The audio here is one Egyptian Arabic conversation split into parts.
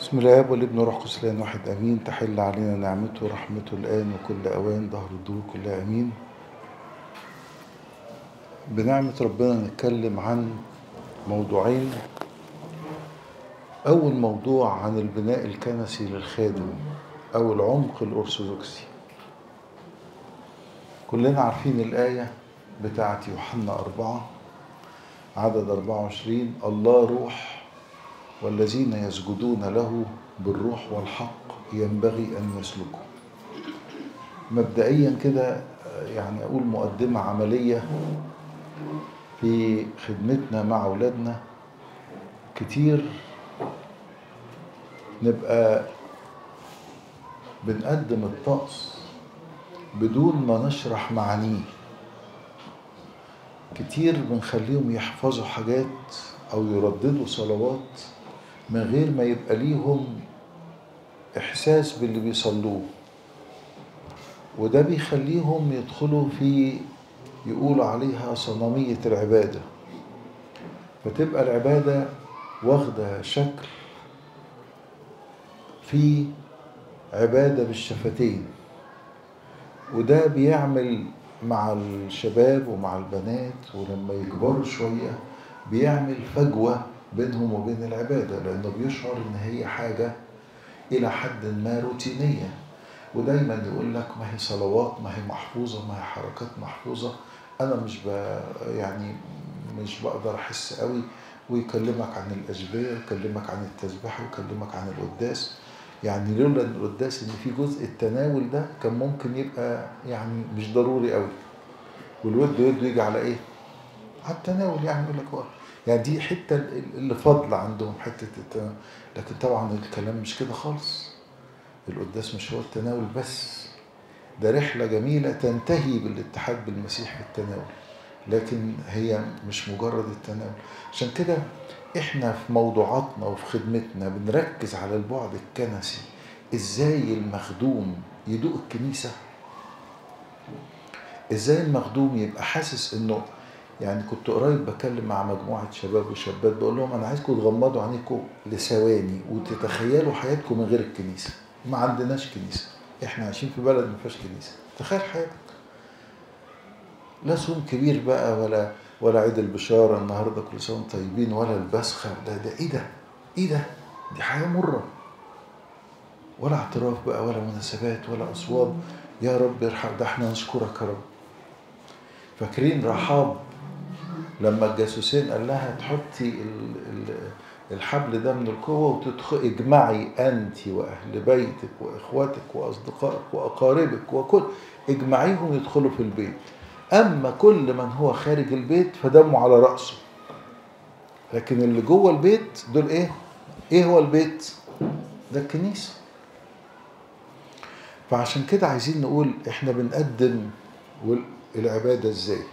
بسم الله والابن روح قدس الان واحد امين تحل علينا نعمته ورحمته الان وكل اوان ظهر الدور كلها امين بنعمة ربنا نتكلم عن موضوعين أول موضوع عن البناء الكنسي للخادم أو العمق الأرثوذكسي كلنا عارفين الآية بتاعت يوحنا أربعة عدد 24 الله روح والذين يسجدون له بالروح والحق ينبغي أن يسلكوا مبدئيا كده يعني أقول مقدمة عملية في خدمتنا مع أولادنا كتير نبقى بنقدم الطقس بدون ما نشرح معانيه كتير بنخليهم يحفظوا حاجات أو يرددوا صلوات من غير ما يبقى ليهم إحساس باللي بيصلوه وده بيخليهم يدخلوا في يقولوا عليها صنمية العبادة فتبقى العبادة واخدة شكل في عبادة بالشفتين وده بيعمل مع الشباب ومع البنات ولما يكبروا شوية بيعمل فجوة بينهم وبين العبادة لأنه بيشعر إن هي حاجة إلى حد ما روتينية ودايما يقول لك ما هي صلوات ما هي محفوظة ما هي حركات محفوظة أنا مش ب يعني مش بقدر أحس قوي ويكلمك عن الأشبية ويكلمك عن التسبيح ويكلمك عن القداس يعني لولا القداس إن في جزء التناول ده كان ممكن يبقى يعني مش ضروري قوي والود يده يجي على إيه؟ على التناول يعني يقول لك يعني دي حته اللي فاضله عندهم حته التناول لكن طبعا الكلام مش كده خالص القداس مش هو التناول بس ده رحله جميله تنتهي بالاتحاد بالمسيح في التناول لكن هي مش مجرد التناول عشان كده احنا في موضوعاتنا وفي خدمتنا بنركز على البعد الكنسي ازاي المخدوم يدوق الكنيسه ازاي المخدوم يبقى حاسس انه يعني كنت قريب بكلم مع مجموعة شباب وشابات بقول لهم أنا عايزكم تغمضوا عينيكم لثواني وتتخيلوا حياتكم من غير الكنيسة ما عندناش كنيسة احنا عايشين في بلد ما فيهاش كنيسة تخيل حياتك لا صوم كبير بقى ولا ولا عيد البشارة النهاردة كل سنة طيبين ولا البسخة ده ده ايه ده؟ ايه ده؟ دي حياة مرة ولا اعتراف بقى ولا مناسبات ولا أصوات يا رب ارحم ده احنا نشكرك يا رب فاكرين رحاب لما الجاسوسين قال لها تحطي الحبل ده من القوة وتدخل اجمعي أنت وأهل بيتك وإخواتك وأصدقائك وأقاربك وكل اجمعيهم يدخلوا في البيت أما كل من هو خارج البيت فدمه على رأسه لكن اللي جوه البيت دول إيه؟ إيه هو البيت؟ ده الكنيسة فعشان كده عايزين نقول إحنا بنقدم العبادة إزاي؟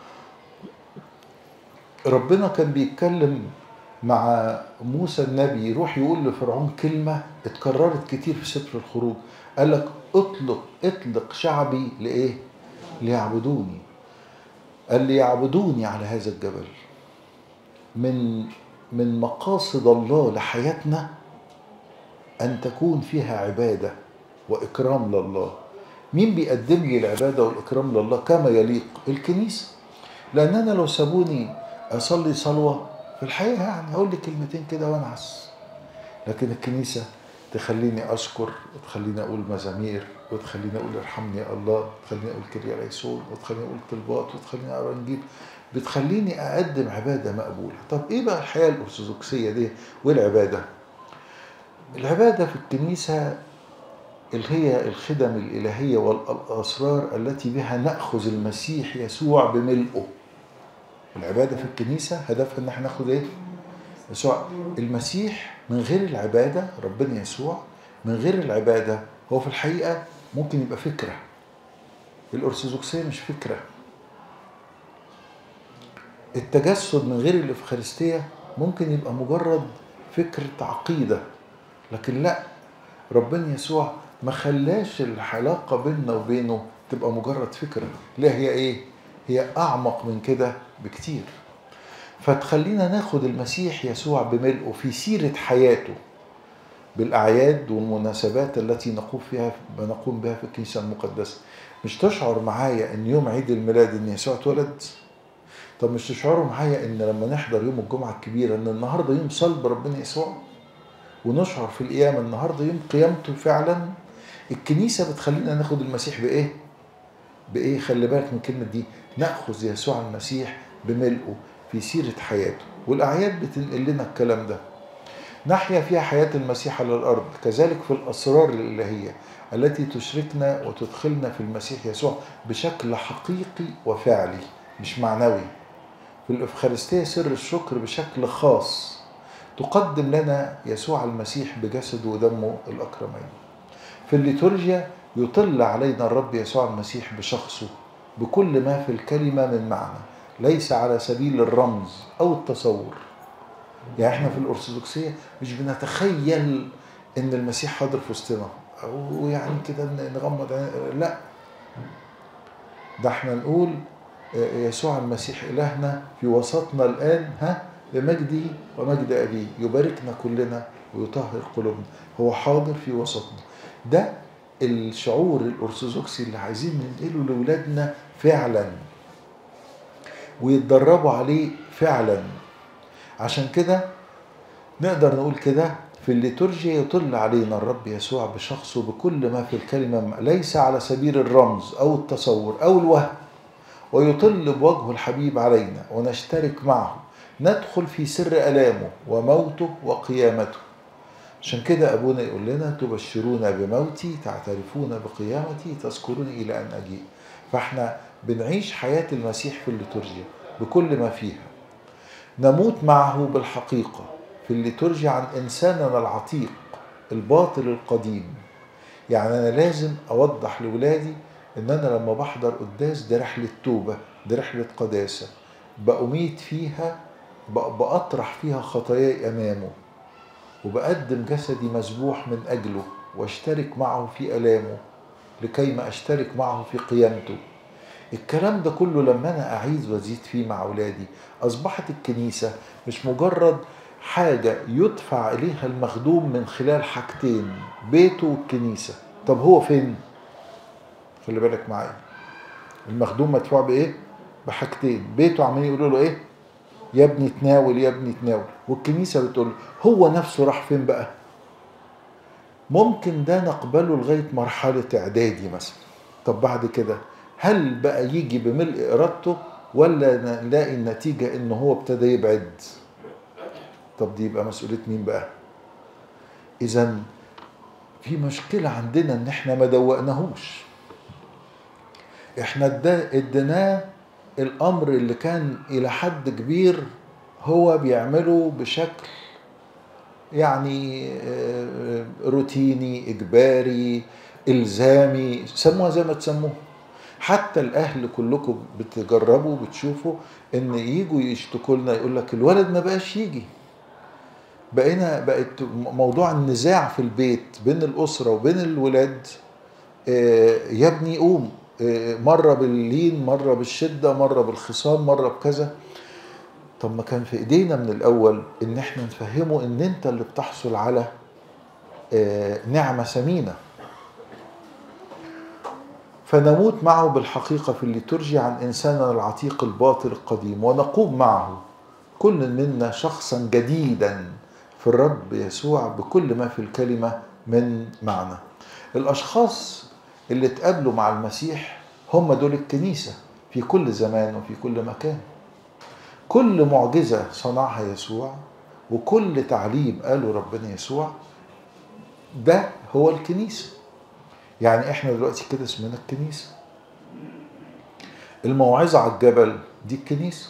ربنا كان بيتكلم مع موسى النبي يروح يقول لفرعون كلمة اتكررت كتير في سفر الخروج قال لك اطلق اطلق شعبي لإيه؟ ليعبدوني قال ليعبدوني على هذا الجبل من من مقاصد الله لحياتنا أن تكون فيها عبادة وإكرام لله مين بيقدم لي العبادة والإكرام لله كما يليق الكنيسة لأن أنا لو سابوني اصلي صلوه في الحقيقه يعني اقول لي كلمتين كده وانعس لكن الكنيسه تخليني اشكر وتخليني اقول مزامير وتخليني اقول ارحمني يا الله وتخليني اقول كريا ليسون وتخليني اقول طلبات وتخليني اقرا انجيل بتخليني اقدم عباده مقبوله طب ايه بقى الحياه الارثوذكسيه دي والعباده العباده في الكنيسه اللي هي الخدم الالهيه والاسرار التي بها ناخذ المسيح يسوع بملئه العباده في الكنيسه هدفها ان احنا ناخد ايه؟ يسوع المسيح من غير العباده ربنا يسوع من غير العباده هو في الحقيقه ممكن يبقى فكره الارثوذكسيه مش فكره التجسد من غير الافخارستيه ممكن يبقى مجرد فكره عقيده لكن لا ربنا يسوع ما خلاش العلاقه بيننا وبينه تبقى مجرد فكره لا هي ايه هي اعمق من كده بكتير فتخلينا ناخد المسيح يسوع بملئه في سيرة حياته بالأعياد والمناسبات التي نقوم فيها نقوم بها في الكنيسة المقدسة مش تشعر معايا ان يوم عيد الميلاد ان يسوع اتولد طب مش تشعروا معايا ان لما نحضر يوم الجمعة الكبيرة ان النهاردة يوم صلب ربنا يسوع ونشعر في القيامة النهاردة يوم قيامته فعلا الكنيسة بتخلينا ناخد المسيح بإيه؟ بإيه؟ خلي بالك من كلمة دي نأخذ يسوع المسيح بملئه في سيرة حياته والأعياد بتنقل لنا الكلام ده نحيا فيها حياة المسيح على الأرض كذلك في الأسرار الإلهية التي تشركنا وتدخلنا في المسيح يسوع بشكل حقيقي وفعلي مش معنوي في الإفخارستية سر الشكر بشكل خاص تقدم لنا يسوع المسيح بجسده ودمه الأكرمين في الليتورجيا يطل علينا الرب يسوع المسيح بشخصه بكل ما في الكلمة من معنى ليس على سبيل الرمز أو التصور يعني احنا في الأرثوذكسية مش بنتخيل إن المسيح حاضر في وسطنا ويعني كده نغمض لا ده احنا نقول يسوع المسيح إلهنا في وسطنا الآن ها بمجده ومجد أبيه يباركنا كلنا ويطهر قلوبنا هو حاضر في وسطنا ده الشعور الأرثوذكسي اللي عايزين ننقله لأولادنا فعلا ويتدربوا عليه فعلا عشان كده نقدر نقول كده في الليتورجيا يطل علينا الرب يسوع بشخصه بكل ما في الكلمة ليس على سبيل الرمز أو التصور أو الوهم ويطل بوجهه الحبيب علينا ونشترك معه ندخل في سر ألامه وموته وقيامته عشان كده أبونا يقول لنا تبشرون بموتي تعترفون بقيامتي تذكروني إلى أن أجيء فاحنا بنعيش حياة المسيح في الليتورجيا بكل ما فيها نموت معه بالحقيقة في الليتورجيا عن إنساننا العتيق الباطل القديم يعني أنا لازم أوضح لولادي إن أنا لما بحضر قداس دي رحلة توبة دي رحلة قداسة بأميت فيها بأطرح فيها خطاياي أمامه وبقدم جسدي مذبوح من أجله واشترك معه في ألامه لكي ما أشترك معه في قيامته الكلام ده كله لما أنا أعيد وأزيد فيه مع أولادي أصبحت الكنيسة مش مجرد حاجة يدفع إليها المخدوم من خلال حاجتين بيته والكنيسة طب هو فين؟ خلي بالك معايا المخدوم مدفوع بإيه؟ بحاجتين بيته عمالين يقولوا له إيه؟ يا ابني تناول يا ابني تناول والكنيسة بتقول له هو نفسه راح فين بقى؟ ممكن ده نقبله لغاية مرحلة إعدادي مثلا طب بعد كده هل بقى يجي بملء إرادته ولا نلاقي النتيجة إن هو ابتدى يبعد طب دي يبقى مسؤولية مين بقى إذا في مشكلة عندنا إن إحنا ما دوقناهوش إحنا اديناه الأمر اللي كان إلى حد كبير هو بيعمله بشكل يعني روتيني إجباري إلزامي سموها زي ما تسموها حتى الاهل كلكم بتجربوا بتشوفوا ان يجوا يشتكوا لنا يقول لك الولد ما بقاش يجي بقينا بقت موضوع النزاع في البيت بين الاسره وبين الولاد يا ابني قوم مره باللين مره بالشده مره بالخصام مره بكذا طب ما كان في ايدينا من الاول ان احنا نفهمه ان انت اللي بتحصل على نعمه ثمينه فنموت معه بالحقيقة في الليتورجيا عن إنساننا العتيق الباطل القديم ونقوم معه كل منا شخصا جديدا في الرب يسوع بكل ما في الكلمة من معنى الأشخاص اللي اتقابلوا مع المسيح هم دول الكنيسة في كل زمان وفي كل مكان كل معجزة صنعها يسوع وكل تعليم قاله ربنا يسوع ده هو الكنيسه يعني احنا دلوقتي كده اسمنا الكنيسة الموعظة على الجبل دي الكنيسة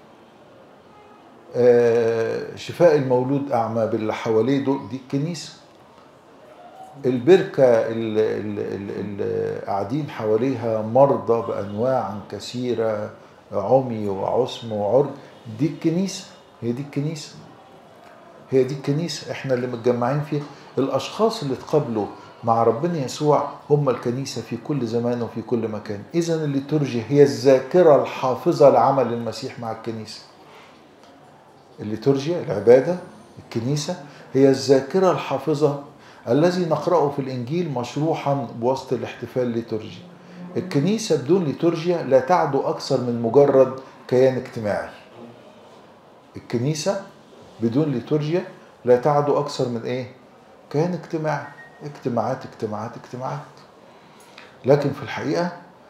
آه شفاء المولود أعمى باللي حواليه دول دي الكنيسة البركة اللي, اللي, اللي قاعدين حواليها مرضى بأنواع كثيرة عمي وعصم وعرج دي الكنيسة هي دي الكنيسة هي دي الكنيسة احنا اللي متجمعين فيها الأشخاص اللي اتقابلوا مع ربنا يسوع هم الكنيسة في كل زمان وفي كل مكان إذا الليتورجيا هي الذاكرة الحافظة لعمل المسيح مع الكنيسة الليتورجيا العبادة الكنيسة هي الذاكرة الحافظة الذي نقرأه في الإنجيل مشروحا بوسط الاحتفال الليتورجي الكنيسة بدون ليتورجيا لا تعدو أكثر من مجرد كيان اجتماعي الكنيسة بدون ليتورجيا لا تعدو أكثر من إيه؟ كيان اجتماعي اجتماعات اجتماعات اجتماعات لكن في الحقيقة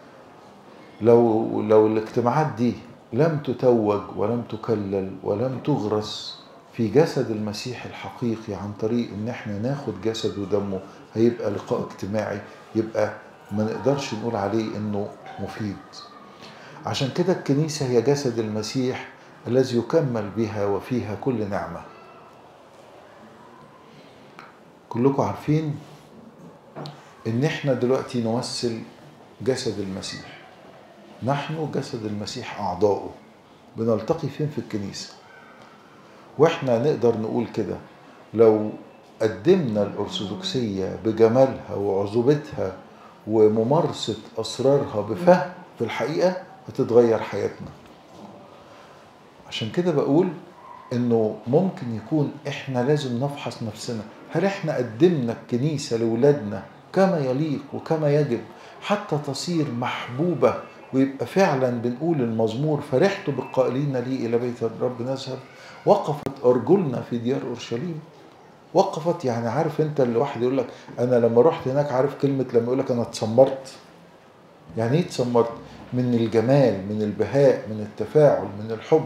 لو لو الاجتماعات دي لم تتوج ولم تكلل ولم تغرس في جسد المسيح الحقيقي عن طريق ان احنا ناخد جسد ودمه هيبقى لقاء اجتماعي يبقى ما نقدرش نقول عليه انه مفيد عشان كده الكنيسة هي جسد المسيح الذي يكمل بها وفيها كل نعمة كلكم عارفين ان احنا دلوقتي نمثل جسد المسيح نحن جسد المسيح اعضاؤه بنلتقي فين في الكنيسه واحنا نقدر نقول كده لو قدمنا الارثوذكسيه بجمالها وعذوبتها وممارسه اسرارها بفهم في الحقيقه هتتغير حياتنا عشان كده بقول انه ممكن يكون احنا لازم نفحص نفسنا هل احنا قدمنا الكنيسه لاولادنا كما يليق وكما يجب حتى تصير محبوبه ويبقى فعلا بنقول المزمور فرحت بالقائلين لي الى بيت الرب نذهب وقفت ارجلنا في ديار اورشليم وقفت يعني عارف انت الواحد يقول لك انا لما رحت هناك عارف كلمه لما يقول لك انا اتسمرت يعني ايه اتسمرت من الجمال من البهاء من التفاعل من الحب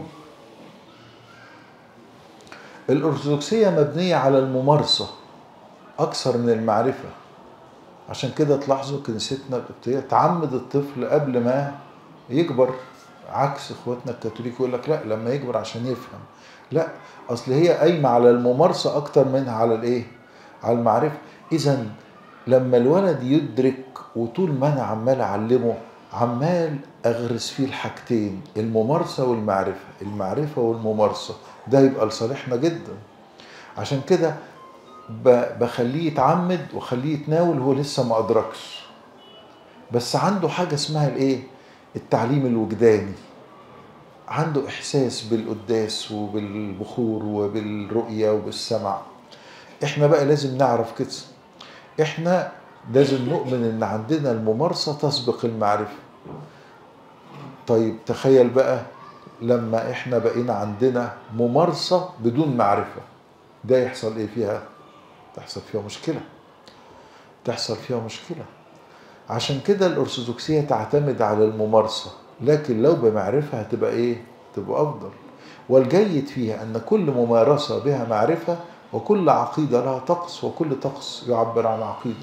الارثوذكسيه مبنيه على الممارسه اكثر من المعرفه عشان كده تلاحظوا كنيستنا القبطيه تعمد الطفل قبل ما يكبر عكس اخواتنا الكاثوليك يقول لك لا لما يكبر عشان يفهم لا اصل هي قايمه على الممارسه اكتر منها على الايه على المعرفه اذا لما الولد يدرك وطول ما انا عمال اعلمه عمال اغرس فيه الحاجتين الممارسه والمعرفه المعرفه والممارسه ده يبقى لصالحنا جدا عشان كده بخليه يتعمد وخليه يتناول هو لسه ما ادركش بس عنده حاجه اسمها الايه التعليم الوجداني عنده احساس بالقداس وبالبخور وبالرؤيه وبالسمع احنا بقى لازم نعرف كده احنا لازم نؤمن ان عندنا الممارسه تسبق المعرفه طيب تخيل بقى لما احنا بقينا عندنا ممارسه بدون معرفه ده يحصل ايه فيها تحصل فيها مشكله تحصل فيها مشكله عشان كده الارثوذكسيه تعتمد على الممارسه لكن لو بمعرفه هتبقى ايه تبقى افضل والجيد فيها ان كل ممارسه بها معرفه وكل عقيده لها طقس وكل طقس يعبر عن عقيده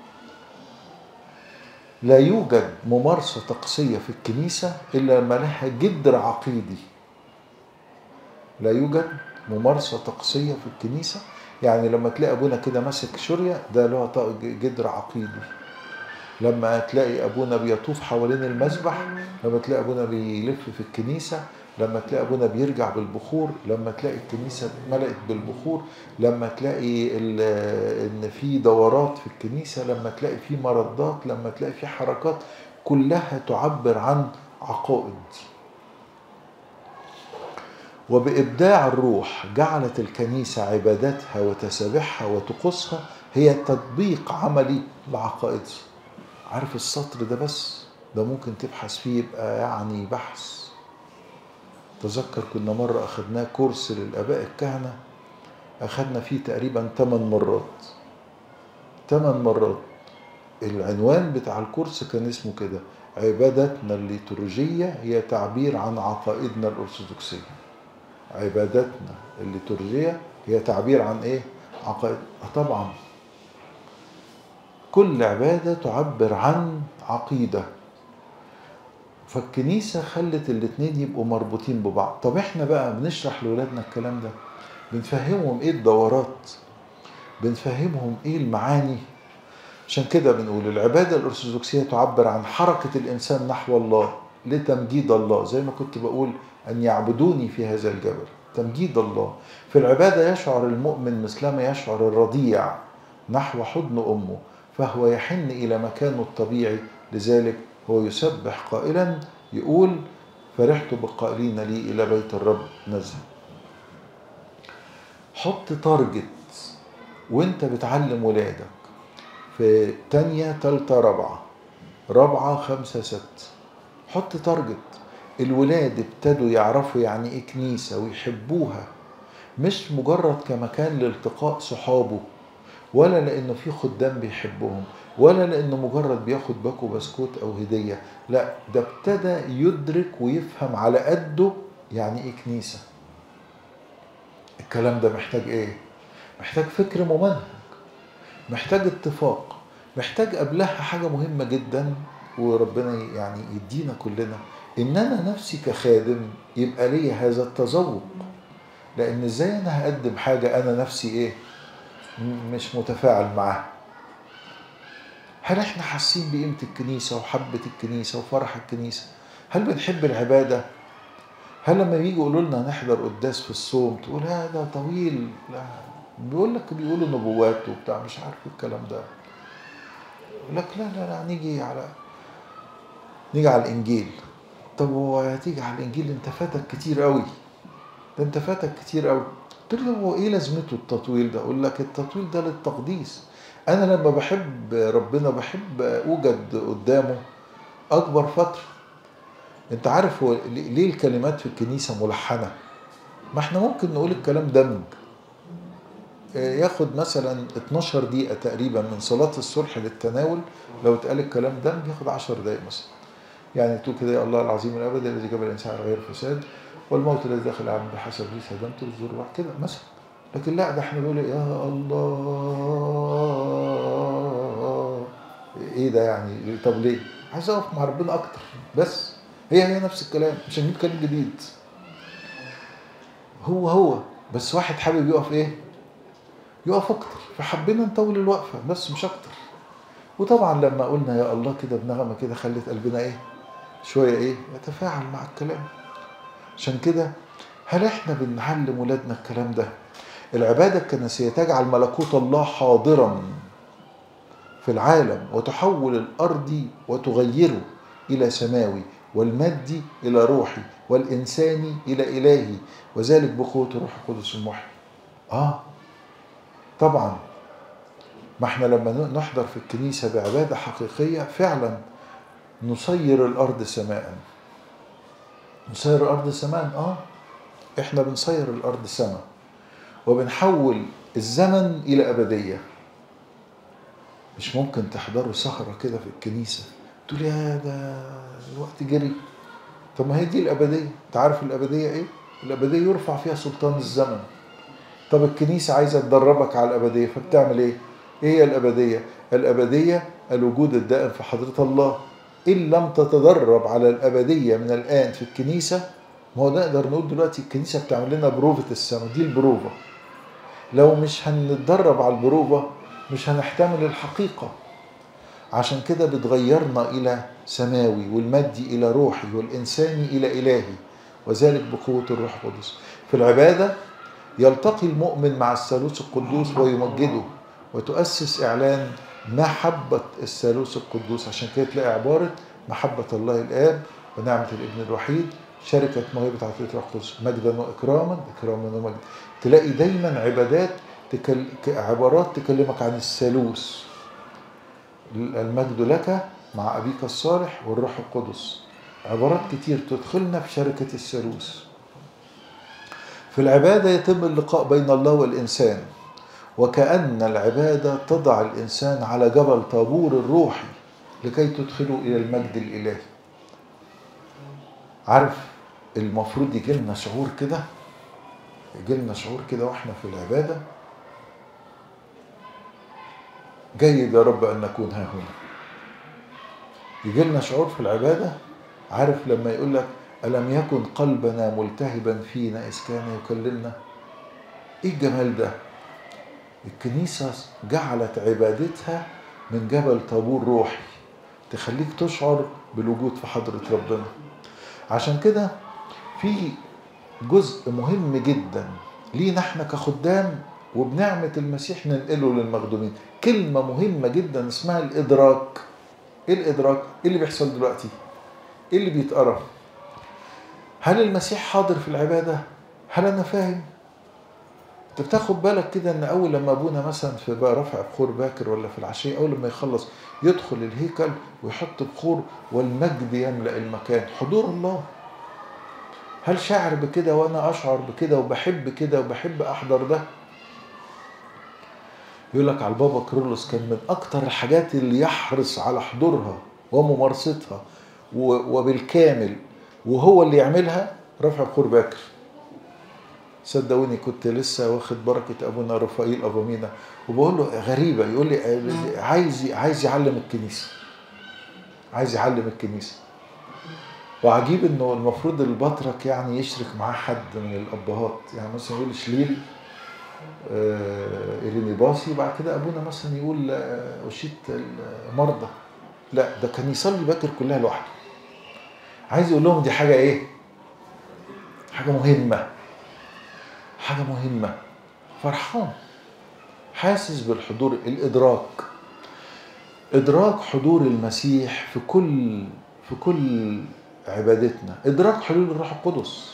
لا يوجد ممارسه طقسيه في الكنيسه الا لما لها جدر عقيدي لا يوجد ممارسه طقسيه في الكنيسه يعني لما تلاقي ابونا كده ماسك شوريا ده له جدر عقيدي لما تلاقي ابونا بيطوف حوالين المسبح لما تلاقي ابونا بيلف في الكنيسه لما تلاقي ابونا بيرجع بالبخور لما تلاقي الكنيسه اتملأت بالبخور لما تلاقي ان في دورات في الكنيسه لما تلاقي في مردات لما تلاقي في حركات كلها تعبر عن عقائد وبإبداع الروح جعلت الكنيسة عباداتها وتسابيحها وطقوسها هي تطبيق عملي لعقائدها عارف السطر ده بس ده ممكن تبحث فيه يبقى يعني بحث تذكر كنا مرة أخدناه كورس للآباء الكهنة أخدنا فيه تقريبا 8 مرات 8 مرات العنوان بتاع الكورس كان اسمه كده عبادتنا الليتورجية هي تعبير عن عقائدنا الأرثوذكسية عبادتنا الليتورجية هي تعبير عن ايه عقائد طبعا كل عبادة تعبر عن عقيدة فالكنيسة خلت الاتنين يبقوا مربوطين ببعض طب احنا بقى بنشرح لولادنا الكلام ده بنفهمهم ايه الدورات بنفهمهم ايه المعاني عشان كده بنقول العبادة الأرثوذكسية تعبر عن حركة الإنسان نحو الله لتمجيد الله زي ما كنت بقول أن يعبدوني في هذا الجبل تمجيد الله في العبادة يشعر المؤمن مثلما يشعر الرضيع نحو حضن أمه فهو يحن إلى مكانه الطبيعي لذلك هو يسبح قائلا يقول فرحت بالقائلين لي إلى بيت الرب نذهب حط تارجت وانت بتعلم ولادك في تانية تالتة رابعة رابعة خمسة ست حط تارجت الولاد ابتدوا يعرفوا يعني ايه كنيسة ويحبوها مش مجرد كمكان لالتقاء صحابه ولا لانه في خدام بيحبهم ولا لانه مجرد بياخد باكو بسكوت او هديه لا ده ابتدى يدرك ويفهم على قده يعني ايه كنيسه الكلام ده محتاج ايه محتاج فكر ممنهج محتاج اتفاق محتاج قبلها حاجه مهمه جدا وربنا يعني يدينا كلنا ان انا نفسي كخادم يبقى لي هذا التذوق لان ازاي انا هقدم حاجه انا نفسي ايه مش متفاعل معاها هل احنا حاسين بقيمة الكنيسة وحبة الكنيسة وفرح الكنيسة هل بنحب العبادة هل لما بيجي يقولوا لنا نحضر قداس في الصوم تقول هذا طويل لا بيقول لك بيقولوا نبوات وبتاع مش عارف الكلام ده يقول لك لا لا لا نيجي على نيجي على الانجيل طب هو هتيجي على الانجيل انت فاتك كتير قوي ده انت فاتك كتير قوي قلت له هو ايه لازمته التطويل ده اقول لك التطويل ده للتقديس انا لما بحب ربنا بحب اوجد قدامه اكبر فتره انت عارف هو ليه الكلمات في الكنيسه ملحنه ما احنا ممكن نقول الكلام دمج ياخد مثلا 12 دقيقه تقريبا من صلاه الصبح للتناول لو اتقال الكلام دمج ياخد 10 دقائق مثلا يعني تقول كده يا الله العظيم الابدي الذي جبل الانسان على غير فساد والموت الذي داخل العالم بحسب ريس هدمته الزور كده مثلا لكن لا ده احنا بنقول يا الله ايه ده يعني طب ليه؟ عايز اقف مع ربنا اكتر بس هي هي نفس الكلام مش هنجيب كلام جديد هو هو بس واحد حابب يقف ايه؟ يقف اكتر فحبينا نطول الوقفه بس مش اكتر وطبعا لما قلنا يا الله كده بنغمه كده خلت قلبنا ايه؟ شويه ايه؟ يتفاعل مع الكلام عشان كده هل احنا بنعلم ولادنا الكلام ده؟ العبادة الكنسية تجعل ملكوت الله حاضرا في العالم وتحول الأرض وتغيره إلى سماوي والمادي إلى روحي والإنساني إلى إلهي وذلك بقوة الروح القدس المحيي آه طبعا ما احنا لما نحضر في الكنيسة بعبادة حقيقية فعلا نصير الأرض سماء نصير الأرض سماء آه احنا بنصير الأرض سماء وبنحول الزمن إلى أبدية مش ممكن تحضروا سهرة كده في الكنيسة تقول يا ده الوقت جري طب ما هي دي الأبدية أنت عارف الأبدية إيه؟ الأبدية يرفع فيها سلطان الزمن طب الكنيسة عايزة تدربك على الأبدية فبتعمل إيه؟ إيه هي الأبدية؟ الأبدية الوجود الدائم في حضرة الله إن لم تتدرب على الأبدية من الآن في الكنيسة ما هو نقدر نقول دلوقتي الكنيسة بتعمل لنا بروفة السماء دي البروفة لو مش هنتدرب على البروفة مش هنحتمل الحقيقة عشان كده بتغيرنا إلى سماوي والمادي إلى روحي والإنساني إلى إلهي وذلك بقوة الروح القدس في العبادة يلتقي المؤمن مع الثالوث القدوس ويمجده وتؤسس إعلان محبة الثالوث القدوس عشان كده تلاقي عبارة محبة الله الآب ونعمة الابن الوحيد شركة موهبة عطية الروح القدس مجدا وإكراما إكراما ومجدا تلاقي دايما عبادات تكل... عبارات تكلمك عن الثالوث المجد لك مع أبيك الصالح والروح القدس عبارات كتير تدخلنا في شركة الثالوث في العبادة يتم اللقاء بين الله والإنسان وكأن العبادة تضع الإنسان على جبل طابور الروحي لكي تدخله إلى المجد الإلهي عارف المفروض يجي لنا شعور كده يجي لنا شعور كده واحنا في العباده جيد يا رب ان نكون ها هنا يجي لنا شعور في العباده عارف لما يقول لك الم يكن قلبنا ملتهبا فينا اذ كان يكلمنا ايه الجمال ده الكنيسه جعلت عبادتها من جبل طابور روحي تخليك تشعر بالوجود في حضره ربنا عشان كده في جزء مهم جدا لينا احنا كخدام وبنعمة المسيح ننقله للمخدومين كلمة مهمة جدا اسمها الإدراك ايه الإدراك؟ ايه اللي بيحصل دلوقتي؟ ايه اللي بيتقرا؟ هل المسيح حاضر في العبادة؟ هل أنا فاهم؟ انت بتاخد بالك كده ان اول لما ابونا مثلا في بقى رفع بخور باكر ولا في العشيه اول لما يخلص يدخل الهيكل ويحط بخور والمجد يملا المكان حضور الله هل شاعر بكده وانا اشعر بكده وبحب كده وبحب احضر ده يقول لك على البابا كرولوس كان من اكتر الحاجات اللي يحرص على حضورها وممارستها وبالكامل وهو اللي يعملها رفع بخور باكر صدقوني كنت لسه واخد بركه ابونا رفائيل ابامينا وبقول له غريبه يقول لي عايز عايز يعلم الكنيسه عايز يعلم الكنيسه وعجيب انه المفروض البطرك يعني يشرك معاه حد من الابهات يعني مثلا يقول شليل آه إيريني باصي بعد كده ابونا مثلا يقول آه اشيت المرضى لا ده كان يصلي باكر كلها لوحده عايز يقول لهم دي حاجه ايه حاجه مهمه حاجه مهمه فرحان حاسس بالحضور الادراك ادراك حضور المسيح في كل في كل عبادتنا ادراك حلول الروح القدس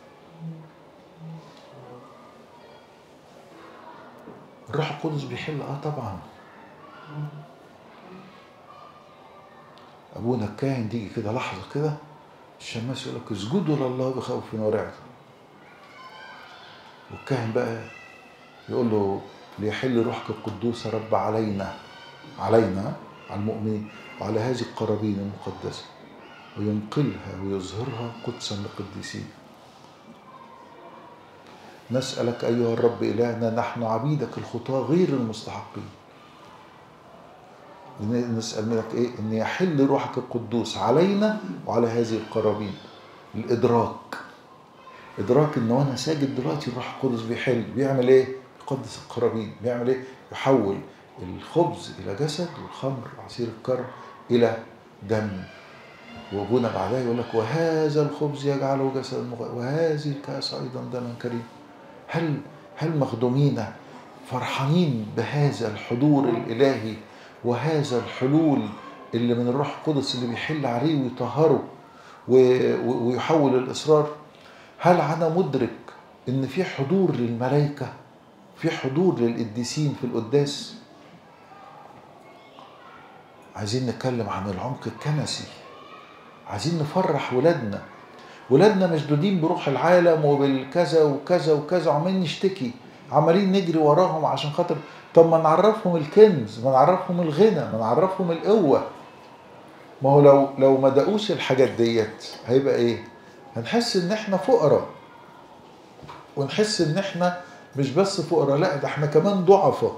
الروح القدس بيحل اه طبعا ابونا الكاهن تيجي كده لحظه كده الشماس يقول لك اسجدوا لله بخوف ورعب والكاهن بقى يقول له ليحل روحك القدوس رب علينا علينا على المؤمنين وعلى هذه القرابين المقدسه وينقلها ويظهرها قدسا لقديسين نسألك أيها الرب إلهنا نحن عبيدك الخطاة غير المستحقين نسأل منك إيه إن يحل روحك القدوس علينا وعلى هذه القرابين الإدراك إدراك إن وأنا ساجد دلوقتي الروح القدس بيحل بيعمل إيه؟ يقدس القرابين بيعمل إيه؟ يحول الخبز إلى جسد والخمر عصير الكر إلى دم وابونا بعدها يقول لك وهذا الخبز يجعله جسدا وهذه الكاس ايضا دما كريم هل هل مخدومين فرحانين بهذا الحضور الالهي وهذا الحلول اللي من الروح القدس اللي بيحل عليه ويطهره ويحول الاصرار هل انا مدرك ان في حضور للملائكه في حضور للقديسين في القداس عايزين نتكلم عن العمق الكنسي عايزين نفرح ولادنا ولادنا مشدودين بروح العالم وبالكذا وكذا وكذا وعمالين نشتكي عمالين نجري وراهم عشان خاطر طب ما نعرفهم الكنز ما نعرفهم الغنى ما نعرفهم القوة ما هو لو لو ما دقوش الحاجات ديت هيبقى ايه هنحس ان احنا فقراء ونحس ان احنا مش بس فقراء لا ده احنا كمان ضعفاء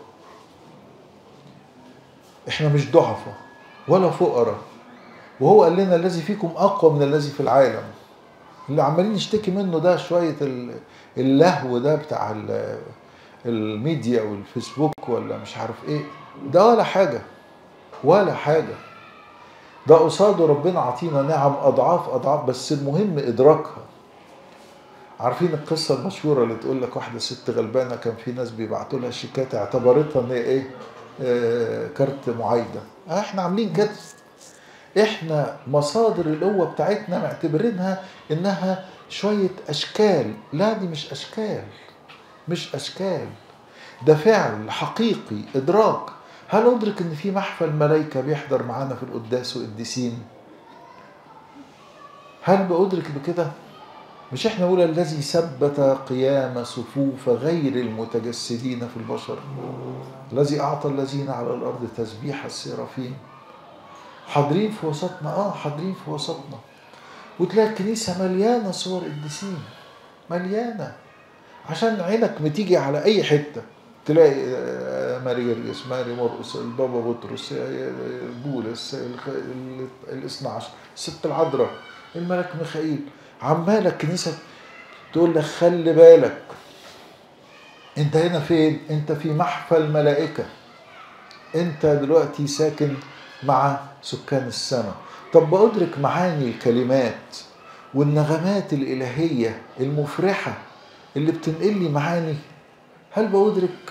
احنا مش ضعفاء ولا فقراء وهو قال لنا الذي فيكم اقوى من الذي في العالم اللي عمالين نشتكي منه ده شويه اللهو ده بتاع الميديا والفيسبوك ولا مش عارف ايه ده ولا حاجه ولا حاجه ده قصاده ربنا عطينا نعم اضعاف اضعاف بس المهم ادراكها عارفين القصه المشهوره اللي تقول لك واحده ست غلبانه كان في ناس بيبعتوا لها شيكات اعتبرتها ان هي ايه آه كارت معايده آه احنا عاملين كده احنا مصادر القوة بتاعتنا معتبرينها انها شوية اشكال لا دي مش اشكال مش اشكال ده فعل حقيقي ادراك هل ادرك ان في محفل ملائكة بيحضر معانا في القداس وقديسين هل بأدرك بكده مش احنا نقول الذي ثبت قيام صفوف غير المتجسدين في البشر الذي اعطى الذين على الارض تسبيح السرافين حاضرين في وسطنا اه حاضرين في وسطنا وتلاقي الكنيسه مليانه صور قديسين مليانه عشان عينك بتيجي على اي حته تلاقي ماري جرجس ماري مرقس البابا بطرس بولس الاثنى عشر الست العذراء الملك ميخائيل عماله الكنيسه تقول لك خلي بالك انت هنا فين انت في محفل ملائكه انت دلوقتي ساكن مع سكان السماء طب بأدرك معاني الكلمات والنغمات الإلهية المفرحة اللي بتنقل لي معاني هل بأدرك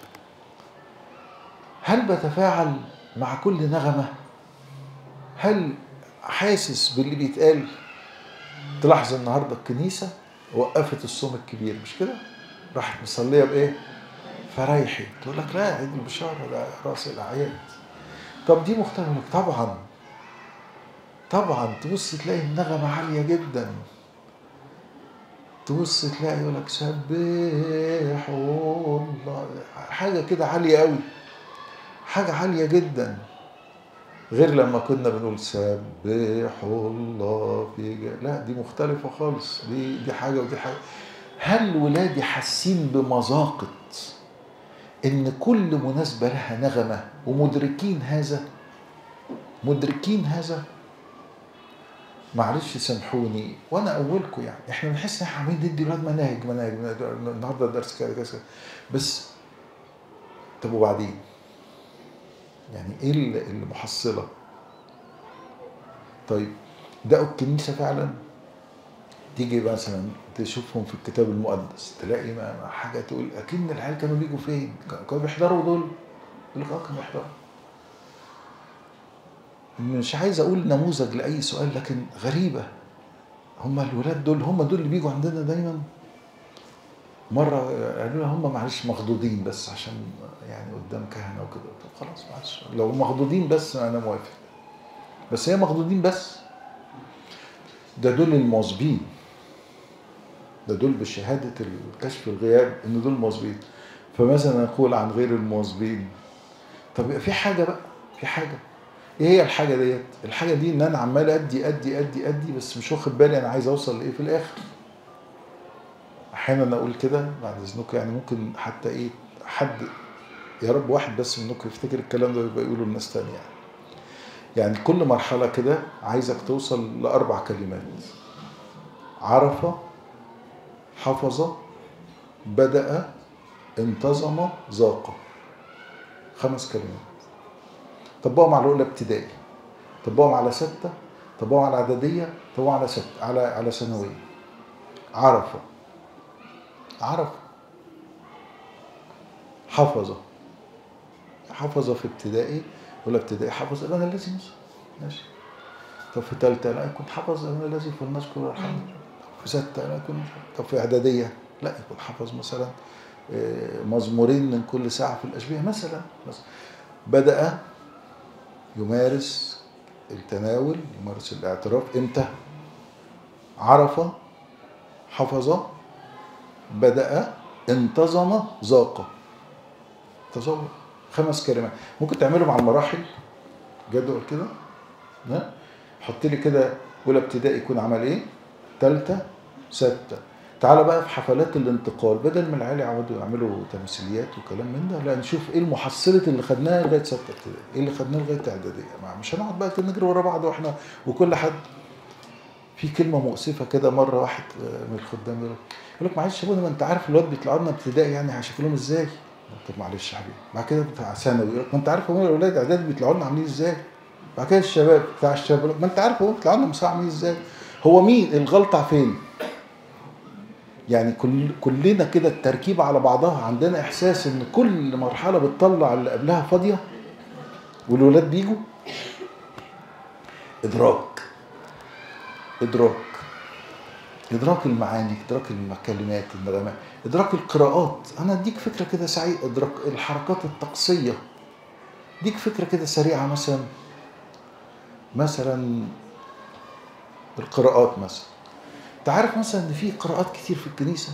هل بتفاعل مع كل نغمة هل حاسس باللي بيتقال تلاحظ النهارده الكنيسة وقفت الصوم الكبير مش كده راحت مصليه بايه فريحي تقول لك لا عيد البشاره ده راس الاعياد طب دي مختلفه طبعا طبعا تبص تلاقي النغمه عاليه جدا تبص تلاقي يقول لك سبحوا الله حاجه كده عاليه قوي حاجه عاليه جدا غير لما كنا بنقول سبحوا الله في جا. لا دي مختلفه خالص دي دي حاجه ودي حاجه هل ولادي حاسين بمذاقه ان كل مناسبه لها نغمه ومدركين هذا مدركين هذا معلش سامحوني وانا اولكم يعني احنا بنحس ان احنا عاملين ندي الولاد مناهج مناهج مناهج. النهارده الدرس كذا كذا كذا. بس طب وبعدين يعني ايه ال- المحصله طيب دقوا الكنيسه فعلا تيجي مثلا تشوفهم في الكتاب المقدس تلاقي ما ما حاجه تقول اكن العيال كانوا بيجوا فين كانوا بيحضروا دول يقول لك اه كانوا بيحضروا مش عايز اقول نموذج لاي سؤال لكن غريبه هم الولاد دول هم دول اللي بيجوا عندنا دايما مره قالوا لنا هم معلش مخضوضين بس عشان يعني قدام كهنه وكده طب خلاص معلش لو مخضوضين بس انا موافق بس هي مخضوضين بس ده دول المواظبين ده دول بشهاده الكشف الغياب ان دول مواظبين فماذا نقول عن غير المواظبين طب في حاجه بقى في حاجه ايه هي الحاجه ديت الحاجه دي ان انا عمال ادي ادي ادي ادي بس مش واخد بالي انا عايز اوصل لايه في الاخر احيانا اقول كده بعد اذنكم يعني ممكن حتى ايه حد يا رب واحد بس منكم يفتكر الكلام ده ويبقى يقوله لناس تانية يعني يعني كل مرحله كده عايزك توصل لاربع كلمات عرف حفظ بدأ انتظم ذاق خمس كلمات طبقهم على الاولى ابتدائي طبقهم على سته طبقهم على اعداديه طبقهم على ست على على ثانويه عرف عرف حفظ حفظ في ابتدائي ولا ابتدائي حفظ انا الذي نسي ماشي طب في ثالثه لا يكون حفظ انا الذي فلنشكر الحمد لله في سته لا يكون طب في اعداديه لا يكون حفظ مثلا آه، مزمورين من كل ساعه في الاشبيه مثلا مثلا بدأ يمارس التناول يمارس الاعتراف امتى عرف حفظ بدأ انتظم ذاق تصور خمس كلمات ممكن تعملهم على المراحل جدول كده ها حط لي كده اولى ابتدائي يكون عمل ايه ثالثه سته تعالى بقى في حفلات الانتقال بدل ما العيال يقعدوا يعملوا تمثيليات وكلام من ده لا نشوف ايه المحصله اللي خدناها لغايه سته ابتدائي ايه اللي خدناه لغايه اعداديه ما- مش هنقعد بقى كده نجري ورا بعض واحنا وكل حد في كلمه مؤسفه كده مره واحد آه، من الخدام يقول لك يقول لك معلش يا ابونا ما انت عارف الواد بيطلعوا لنا ابتدائي يعني شكلهم ازاي؟ طب معلش يا حبيبي بعد كده بتاع ثانوي يقول لك ما انت عارف يا ابونا الاولاد اعدادي بيطلعوا لنا عاملين ازاي؟ بعد كده الشباب بتاع الشباب يقول لك ما انت عارف هو بيطلعوا لنا مساء عاملين ازاي؟ هو مين الغلطه فين؟ يعني كل كلنا كده التركيبه على بعضها عندنا احساس ان كل مرحله بتطلع اللي قبلها فاضيه والولاد بيجوا ادراك ادراك ادراك المعاني ادراك الكلمات النغمات ادراك القراءات انا اديك فكره كده سعيد ادراك الحركات الطقسيه اديك فكره كده سريعه مثلا مثلا القراءات مثلا انت عارف مثلا ان في قراءات كتير في الكنيسه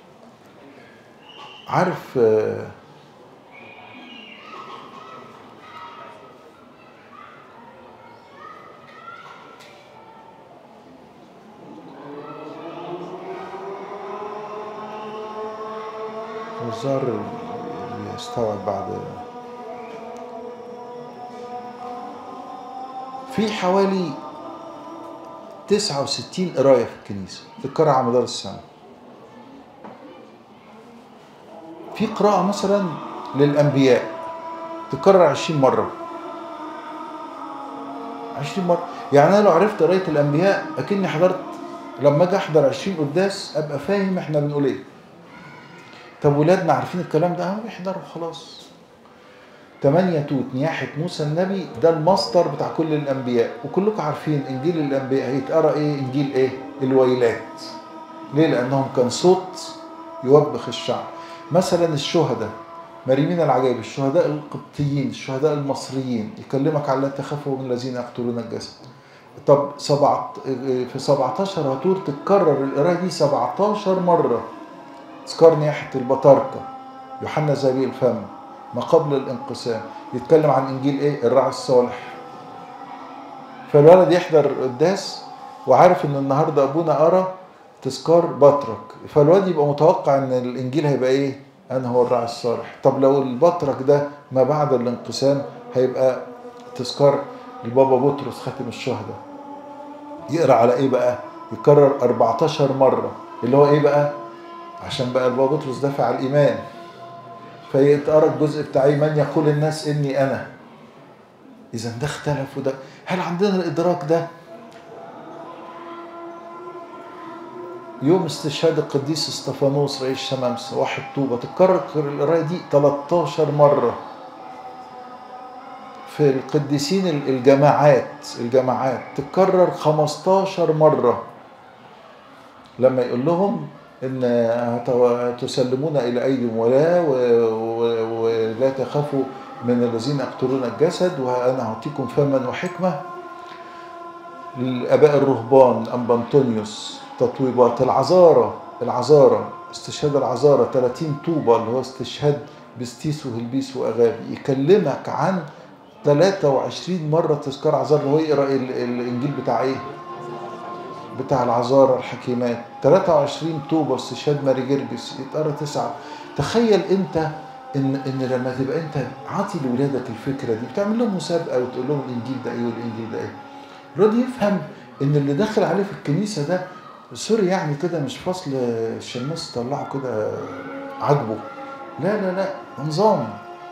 عارف آه، الظاهر يستوعب بعد في حوالي 69 قرايه في الكنيسه تتكرر على مدار السنه في قراءه مثلا للانبياء تتكرر 20 مره 20 مره يعني انا لو عرفت قرايه الانبياء اكني حضرت لما اجي احضر 20 قداس ابقى فاهم احنا بنقول ايه طب ولادنا عارفين الكلام ده اهو يحضروا خلاص تمانية توت نياحة موسى النبي ده المصدر بتاع كل الأنبياء وكلكم عارفين إنجيل الأنبياء هيتقرا إيه إنجيل إيه الويلات ليه لأنهم كان صوت يوبخ الشعب مثلا الشهداء مريمين العجائب الشهداء القبطيين الشهداء المصريين يكلمك على لا تخافوا من الذين يقتلون الجسد طب سبعة في 17 هتور تتكرر القرايه دي 17 مره تذكار نياحه البطاركه يوحنا ذبي الفم ما قبل الانقسام يتكلم عن انجيل ايه الراعي الصالح فالولد يحضر قداس وعارف ان النهارده ابونا قرا تذكار بطرك فالواد يبقى متوقع ان الانجيل هيبقى ايه انا هو الراعي الصالح طب لو البطرك ده ما بعد الانقسام هيبقى تذكار البابا بطرس خاتم الشهداء يقرا على ايه بقى يكرر 14 مره اللي هو ايه بقى عشان بقى البابا بطرس دافع على الايمان فيتقرا الجزء بتاع من يقول الناس اني انا اذا ده اختلف وده هل عندنا الادراك ده يوم استشهاد القديس استفانوس رئيس شمامسة واحد طوبة تتكرر القراية دي 13 مرة في القديسين الجماعات الجماعات تتكرر 15 مرة لما يقول لهم ان تسلمون الى ايديهم ولا ولا تخافوا من الذين يقتلون الجسد وانا اعطيكم فما وحكمه الاباء الرهبان انبانطونيوس تطويبات العذارى العذارى استشهاد العذارى 30 طوبة اللي هو استشهاد بستيس وهلبيس وأغابي يكلمك عن 23 مرة تذكار عذارى اللي هو يقرأ الإنجيل بتاع إيه؟ بتاع العذارى الحكيمات 23 طوبة استشهاد ماري جرجس يتقرا تسعة تخيل أنت إن إن لما تبقى أنت عاطي لولادك الفكرة دي بتعمل لهم مسابقة وتقول لهم الإنجيل ده إيه والإنجيل ده إيه الواد يفهم إن اللي داخل عليه في الكنيسة ده سوري يعني كده مش فصل الشماس طلعه كده عاجبه لا لا لا نظام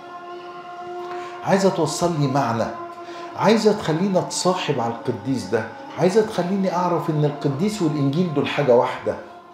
عايزه توصل لي معنى عايزه تخليني اتصاحب على القديس ده عايزه تخليني اعرف ان القديس والانجيل دول حاجه واحده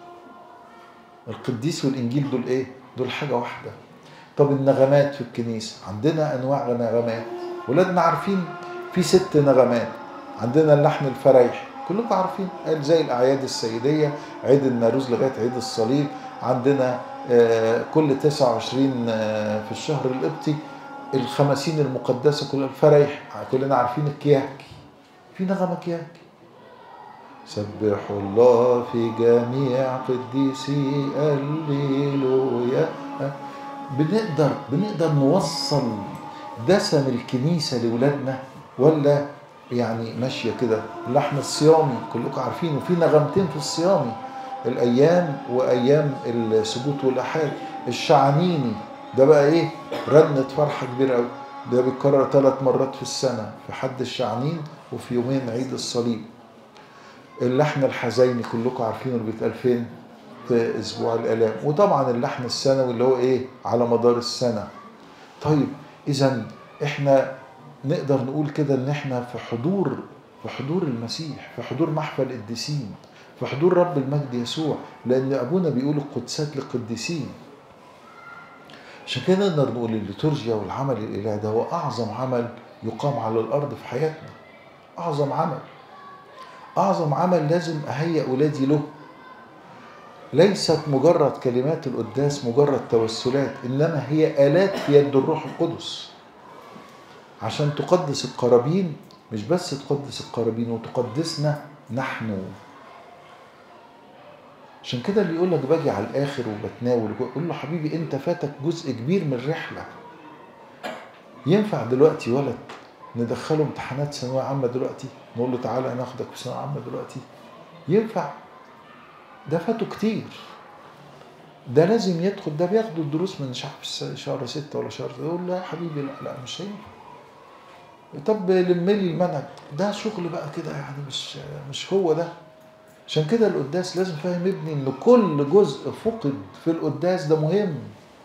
القديس والانجيل دول ايه دول حاجه واحده طب النغمات في الكنيسه عندنا انواع نغمات ولادنا عارفين في ست نغمات عندنا اللحن الفرايحي كلكم عارفين زي الاعياد السيديه عيد الناروز لغايه عيد الصليب عندنا كل 29 في الشهر القبطي الخمسين المقدسه كل الفرايح كلنا عارفين الكياكي في نغمه كياكي سبحوا الله في جميع قديسي الليلويا بنقدر بنقدر نوصل دسم الكنيسه لاولادنا ولا يعني ماشيه كده اللحن الصيامي كلكم عارفين وفي نغمتين في الصيامي الايام وايام السبوت والاحاد الشعانيني ده بقى ايه رنة فرحة كبيرة قوي ده بيتكرر ثلاث مرات في السنة في حد الشعانين وفي يومين عيد الصليب اللحن الحزيني كلكم عارفينه اللي بيتقال فين في اسبوع الالام وطبعا اللحن السنوي اللي هو ايه على مدار السنة طيب اذا احنا نقدر نقول كده ان احنا في حضور في حضور المسيح في حضور محفل القديسين في حضور رب المجد يسوع لان ابونا بيقول القدسات للقديسين عشان كده نقدر نقول الليتورجيا والعمل الالهي ده هو اعظم عمل يقام على الارض في حياتنا اعظم عمل اعظم عمل لازم اهيئ اولادي له ليست مجرد كلمات القداس مجرد توسلات انما هي الات في يد الروح القدس عشان تقدس القرابين مش بس تقدس القرابين وتقدسنا نحن عشان كده اللي يقول لك باجي على الاخر وبتناول قول له حبيبي انت فاتك جزء كبير من الرحله ينفع دلوقتي ولد ندخله امتحانات ثانويه عامه دلوقتي نقول له تعالى ناخدك في ثانويه عامه دلوقتي ينفع ده فاته كتير ده لازم يدخل ده بياخدوا الدروس من مش عارف شهر ستة ولا شهر يقول لا يا حبيبي لا لا مش هينفع طب لم لي المنهج ده شغل بقى كده يعني مش مش هو ده عشان كده القداس لازم فاهم ابني ان كل جزء فقد في القداس ده مهم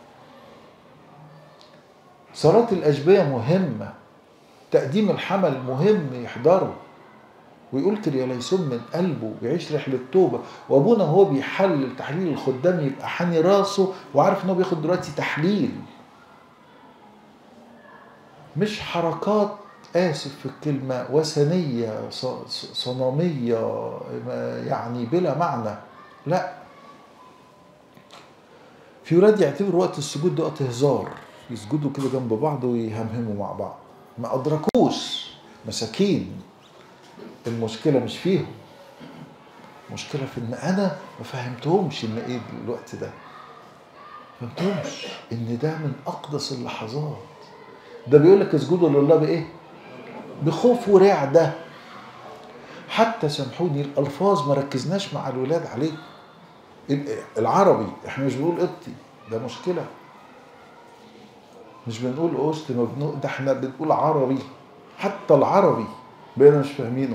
صلاة الأشبية مهمة تقديم الحمل مهم يحضره ويقول كرياليسون من قلبه ويعيش رحلة توبة وأبونا هو بيحلل تحليل الخدام يبقى حاني راسه وعارف إن هو بياخد دلوقتي تحليل مش حركات آسف في الكلمة وثنية صنامية يعني بلا معنى لا في ولاد يعتبروا وقت السجود ده وقت هزار يسجدوا كده جنب بعض ويهمهموا مع بعض ما أدركوش مساكين المشكلة مش فيهم المشكلة في إن أنا ما فهمتهمش إن إيه الوقت ده ما فهمتهمش إن ده من أقدس اللحظات ده بيقول لك اسجدوا لله بإيه؟ بخوف ورعدة حتى سامحوني الألفاظ ما ركزناش مع الولاد عليه العربي احنا مش بنقول قبطي ده مشكلة مش بنقول قسط ما بنقول ده احنا بنقول عربي حتى العربي بقينا مش فاهمينه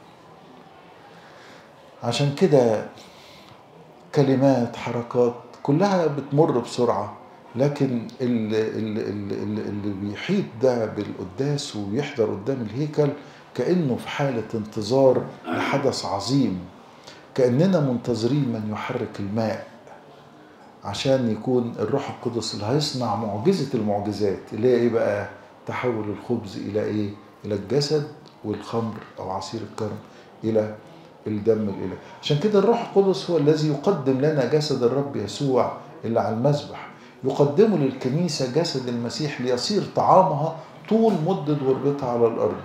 عشان كده كلمات حركات كلها بتمر بسرعة لكن اللي, اللي, اللي, اللي بيحيط ده بالقداس ويحضر قدام الهيكل كأنه في حالة انتظار لحدث عظيم كأننا منتظرين من يحرك الماء عشان يكون الروح القدس اللي هيصنع معجزة المعجزات اللي هي ايه بقى تحول الخبز الى ايه الى الجسد والخمر او عصير الكرم الى الدم الالهي عشان كده الروح القدس هو الذي يقدم لنا جسد الرب يسوع اللي على المذبح يقدمه للكنيسة جسد المسيح ليصير طعامها طول مدة غربتها على الأرض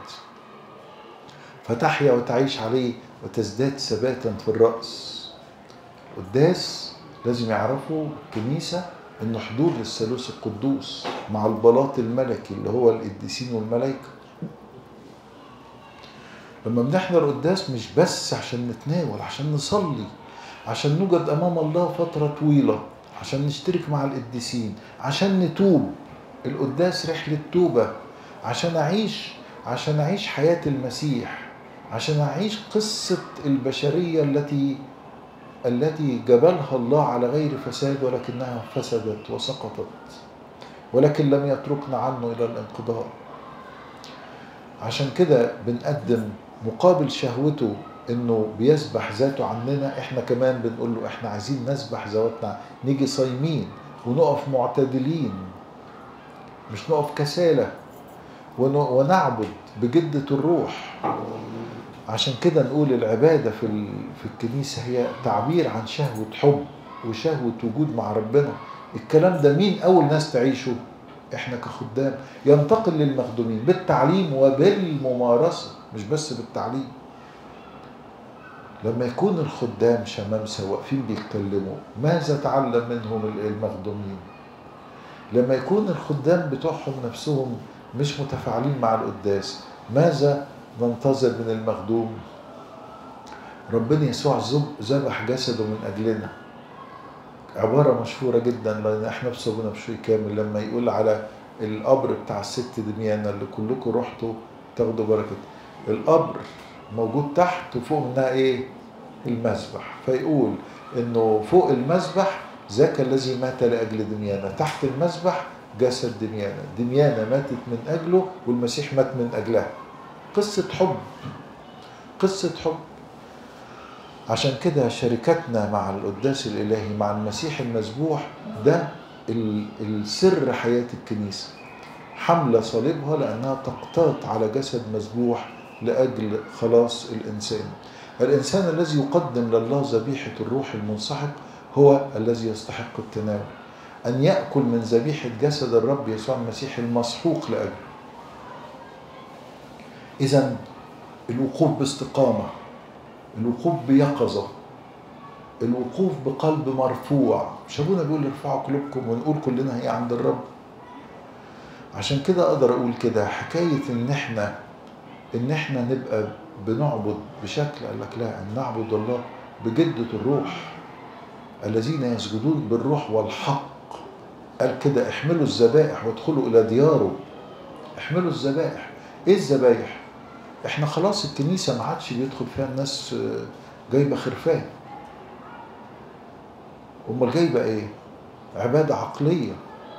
فتحيا وتعيش عليه وتزداد ثباتا في الرأس قداس لازم يعرفوا الكنيسة انه حضور للثالوث القدوس مع البلاط الملكي اللي هو القديسين والملائكة لما بنحضر قداس مش بس عشان نتناول عشان نصلي عشان نوجد امام الله فترة طويلة عشان نشترك مع القديسين عشان نتوب القداس رحلة توبة عشان أعيش عشان أعيش حياة المسيح عشان أعيش قصة البشرية التي التي جبلها الله على غير فساد ولكنها فسدت وسقطت ولكن لم يتركنا عنه إلى الانقضاء عشان كده بنقدم مقابل شهوته انه بيسبح ذاته عننا احنا كمان بنقول له احنا عايزين نسبح ذواتنا نيجي صايمين ونقف معتدلين مش نقف كسالة ونعبد بجدة الروح عشان كده نقول العبادة في في الكنيسة هي تعبير عن شهوة حب وشهوة وجود مع ربنا الكلام ده مين أول ناس تعيشه احنا كخدام ينتقل للمخدومين بالتعليم وبالممارسة مش بس بالتعليم لما يكون الخدام شمامسة واقفين بيتكلموا ماذا تعلم منهم المخدومين لما يكون الخدام بتوعهم نفسهم مش متفاعلين مع القداس ماذا ننتظر من المخدوم ربنا يسوع ذبح جسده من أجلنا عبارة مشهورة جدا لأن احنا في صابونة بشوي كامل لما يقول على القبر بتاع الست دميانة اللي كلكم رحتوا تاخدوا بركة القبر موجود تحت وفوق منها ايه المذبح فيقول انه فوق المذبح ذاك الذي مات لاجل دميانه تحت المذبح جسد دميانه دميانه ماتت من اجله والمسيح مات من اجلها قصه حب قصه حب عشان كده شركتنا مع القداس الالهي مع المسيح المذبوح ده السر حياه الكنيسه حمله صليبها لانها تقتات على جسد مذبوح لأجل خلاص الإنسان الإنسان الذي يقدم لله ذبيحة الروح المنسحق هو الذي يستحق التناول أن يأكل من ذبيحة جسد الرب يسوع المسيح المسحوق لأجله إذا الوقوف باستقامة الوقوف بيقظة الوقوف بقلب مرفوع مش ابونا بيقول ارفعوا قلوبكم ونقول كلنا هي عند الرب عشان كده اقدر اقول كده حكايه ان احنا ان احنا نبقى بنعبد بشكل قال لك لا ان نعبد الله بجدة الروح الذين يسجدون بالروح والحق قال كده احملوا الذبائح وادخلوا الى دياره احملوا الذبائح ايه الذبايح احنا خلاص الكنيسة ما عادش بيدخل فيها الناس جايبة خرفان امال جايبة ايه عبادة عقلية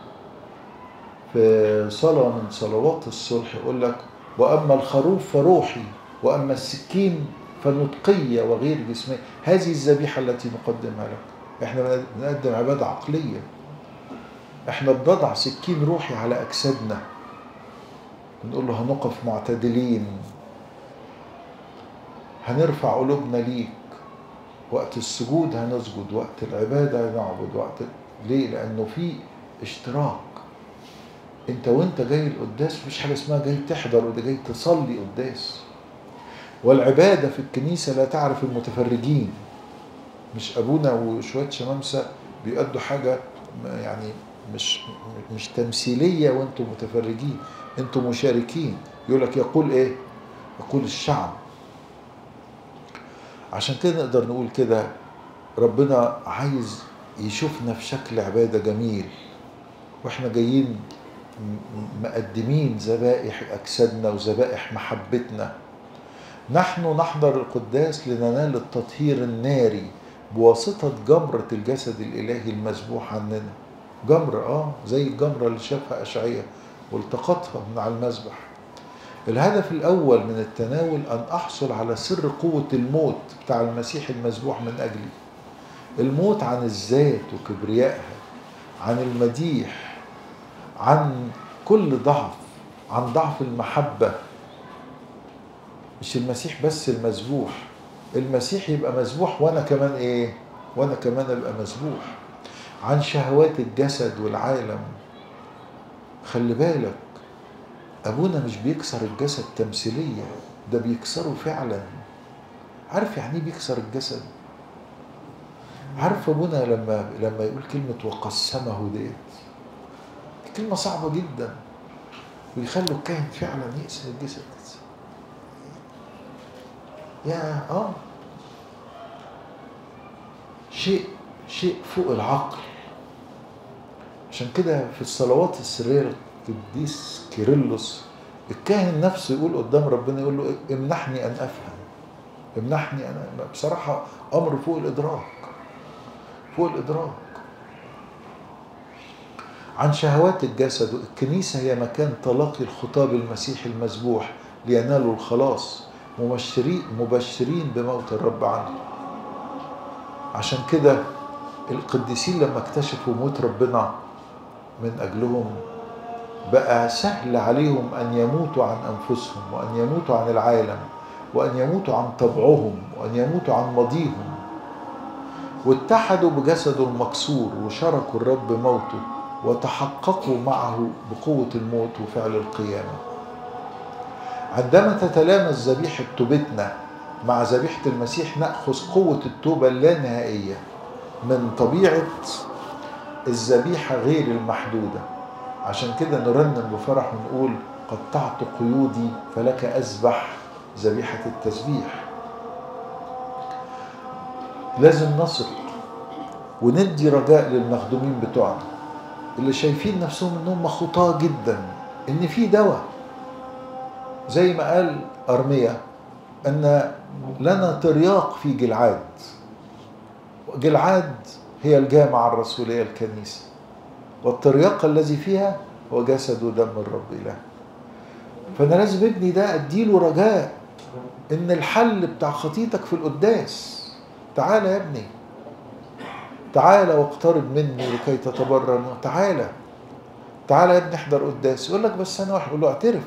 في صلاة من صلوات الصلح يقول لك وأما الخروف فروحي وأما السكين فنطقية وغير جسمية هذه الذبيحة التي نقدمها لك احنا بنقدم عبادة عقلية احنا بنضع سكين روحي على أجسادنا بنقول له هنقف معتدلين هنرفع قلوبنا ليك وقت السجود هنسجد وقت العبادة هنعبد وقت ليه لانه في اشتراك انت وانت جاي القداس مفيش حاجه اسمها جاي تحضر وده جاي تصلي قداس والعباده في الكنيسه لا تعرف المتفرجين مش ابونا وشويه شمامسه بيأدوا حاجه يعني مش مش تمثيليه وانتم متفرجين انتم مشاركين يقول لك يقول ايه يقول الشعب عشان كده نقدر نقول كده ربنا عايز يشوفنا في شكل عباده جميل واحنا جايين مقدمين ذبائح اجسادنا وذبائح محبتنا نحن نحضر القداس لننال التطهير الناري بواسطة جمرة الجسد الإلهي المذبوح عننا جمرة اه زي الجمرة اللي شافها أشعية والتقطها من على المذبح الهدف الأول من التناول أن أحصل على سر قوة الموت بتاع المسيح المذبوح من أجلي الموت عن الذات وكبريائها عن المديح عن كل ضعف عن ضعف المحبة مش المسيح بس المذبوح المسيح يبقى مذبوح وانا كمان ايه وانا كمان ابقى مذبوح عن شهوات الجسد والعالم خلي بالك ابونا مش بيكسر الجسد تمثيلية ده بيكسره فعلا عارف يعني ايه بيكسر الجسد عارف ابونا لما لما يقول كلمة وقسمه ديت كلمة صعبة جدا ويخلوا الكاهن فعلا يقسم الجسد يا اه شيء شيء فوق العقل عشان كده في الصلوات السرية القديس كيرلس الكاهن نفسه يقول قدام ربنا يقول له امنحني ان افهم امنحني انا بصراحة امر فوق الادراك فوق الادراك عن شهوات الجسد الكنيسة هي مكان تلاقي الخطاب المسيحي المذبوح لينالوا الخلاص مبشرين مبشرين بموت الرب عنه عشان كده القديسين لما اكتشفوا موت ربنا من اجلهم بقى سهل عليهم ان يموتوا عن انفسهم وان يموتوا عن العالم وان يموتوا عن طبعهم وان يموتوا عن ماضيهم واتحدوا بجسده المكسور وشاركوا الرب موته وتحققوا معه بقوة الموت وفعل القيامة عندما تتلامس ذبيحة توبتنا مع ذبيحة المسيح نأخذ قوة التوبة اللانهائية من طبيعة الذبيحة غير المحدودة عشان كده نرنم بفرح ونقول قطعت قيودي فلك أذبح ذبيحة التسبيح لازم نثق وندي رجاء للمخدومين بتوعنا اللي شايفين نفسهم انهم خطاة جدا ان في دواء زي ما قال ارميا ان لنا ترياق في جلعاد جلعاد هي الجامعة الرسولية الكنيسة والترياق الذي فيها هو جسد ودم الرب إله فأنا لازم ابني ده أديله رجاء إن الحل بتاع خطيتك في القداس تعالى يا ابني تعالى واقترب مني لكي تتبرر تعالى تعالى يا ابني احضر قداس يقول لك بس انا واحد يقول له اعترف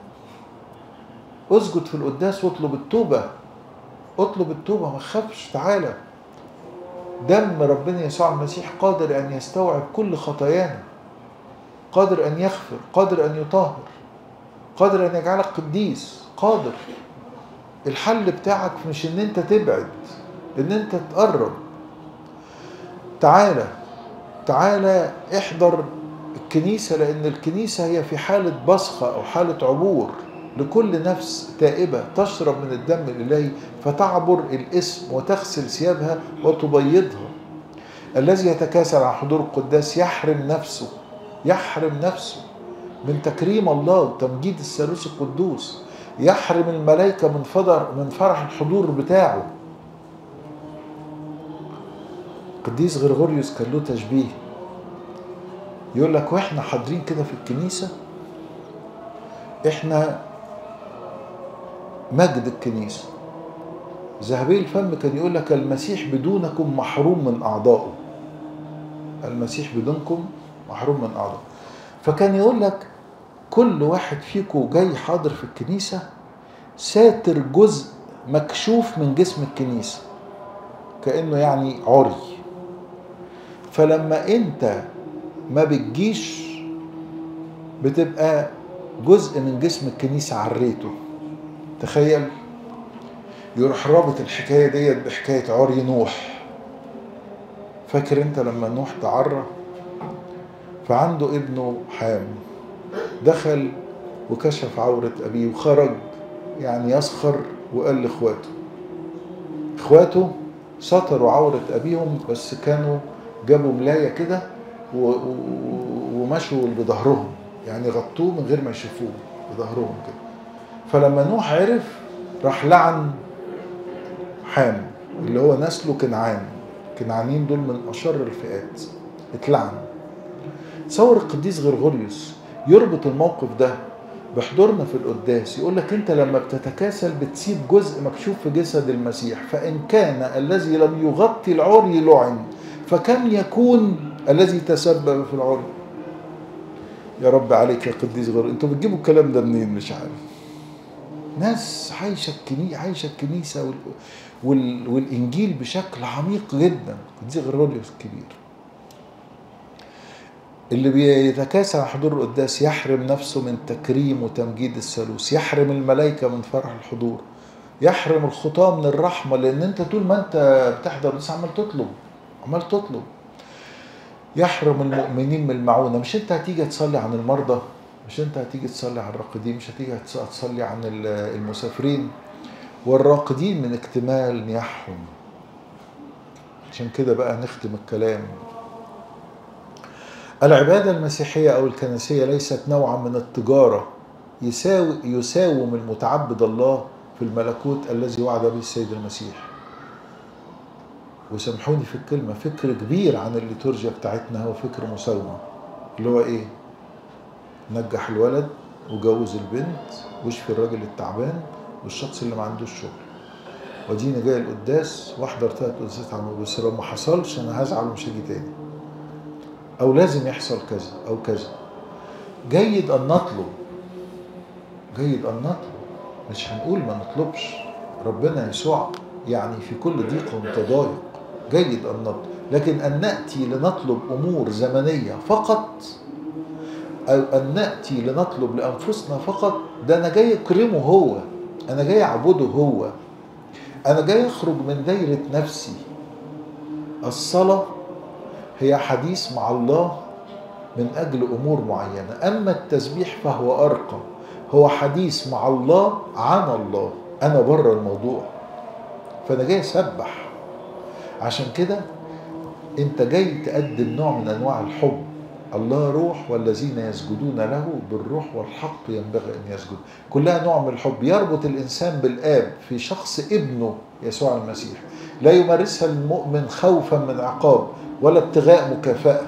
اسجد في القداس واطلب التوبه اطلب التوبه ما تخافش تعالى دم ربنا يسوع المسيح قادر ان يستوعب كل خطايانا قادر ان يغفر قادر ان يطهر قادر ان يجعلك قديس قادر الحل بتاعك مش ان انت تبعد ان انت تقرب تعالى تعالى احضر الكنيسة لأن الكنيسة هي في حالة بصخة أو حالة عبور لكل نفس تائبة تشرب من الدم الإلهي فتعبر الاسم وتغسل ثيابها وتبيضها الذي يتكاسل عن حضور القداس يحرم نفسه يحرم نفسه من تكريم الله وتمجيد الثالوث القدوس يحرم الملائكة من فضر من فرح الحضور بتاعه القديس غرغوريوس كان له تشبيه يقول لك واحنا حاضرين كده في الكنيسة احنا مجد الكنيسة ذهبي الفم كان يقول لك المسيح بدونكم محروم من أعضائه المسيح بدونكم محروم من أعضائه فكان يقول لك كل واحد فيكم جاي حاضر في الكنيسة ساتر جزء مكشوف من جسم الكنيسة كأنه يعني عري فلما انت ما بتجيش بتبقى جزء من جسم الكنيسة عريته تخيل يروح رابط الحكاية ديت بحكاية عري نوح فاكر انت لما نوح تعرى فعنده ابنه حام دخل وكشف عورة أبيه وخرج يعني يسخر وقال لإخواته إخواته ستروا عورة أبيهم بس كانوا جابوا ملاية كده و- و- ومشوا بظهرهم يعني غطوه من غير ما يشوفوه بظهرهم كده فلما نوح عرف راح لعن حام اللي هو نسله كنعان كنعانين دول من أشر الفئات اتلعن تصور القديس غرغوريوس يربط الموقف ده بحضورنا في القداس يقول لك انت لما بتتكاسل بتسيب جزء مكشوف في جسد المسيح فان كان الذي لم يغطي العري لعن فكم يكون الذي تسبب في العري يا رب عليك يا قديس غرغوريوس انتوا بتجيبوا الكلام ده منين مش عارف ناس عايشه الكنيسه عايشه الكنيسه وال... وال... والانجيل بشكل عميق جدا قديس غرغوريوس الكبير اللي بيتكاسل عن حضور القداس يحرم نفسه من تكريم وتمجيد الثالوث يحرم الملائكة من فرح الحضور يحرم الخطاة من الرحمة لأن أنت طول ما أنت بتحضر بس عمال تطلب عمال تطلب يحرم المؤمنين من المعونة مش أنت هتيجي تصلي عن المرضى مش أنت هتيجي تصلي عن الراقدين مش هتيجي تصلي عن المسافرين والراقدين من اكتمال نياحهم عشان كده بقى نختم الكلام العبادة المسيحية أو الكنسية ليست نوعا من التجارة يساوي يساوم المتعبد الله في الملكوت الذي وعد به السيد المسيح وسامحوني في الكلمة فكر كبير عن الليتورجيا بتاعتنا هو فكر مساومة اللي هو إيه؟ نجح الولد وجوز البنت واشفي الراجل التعبان والشخص اللي ما عندوش شغل واديني جاي القداس واحضر ثلاث قداسات على بس لو ما حصلش انا هزعل ومش هاجي تاني او لازم يحصل كذا او كذا جيد ان نطلب جيد ان نطلب مش هنقول ما نطلبش ربنا يسوع يعني في كل ضيق وتضايق جيد ان نطلب لكن ان ناتي لنطلب امور زمنيه فقط او ان ناتي لنطلب لانفسنا فقط ده انا جاي اكرمه هو انا جاي اعبده هو انا جاي اخرج من دايره نفسي الصلاه هي حديث مع الله من اجل امور معينه اما التسبيح فهو ارقى هو حديث مع الله عن الله انا بره الموضوع فانا جاي اسبح عشان كده انت جاي تقدم نوع من انواع الحب الله روح والذين يسجدون له بالروح والحق ينبغي ان يسجدوا كلها نوع من الحب يربط الانسان بالاب في شخص ابنه يسوع المسيح لا يمارسها المؤمن خوفا من عقاب ولا ابتغاء مكافاه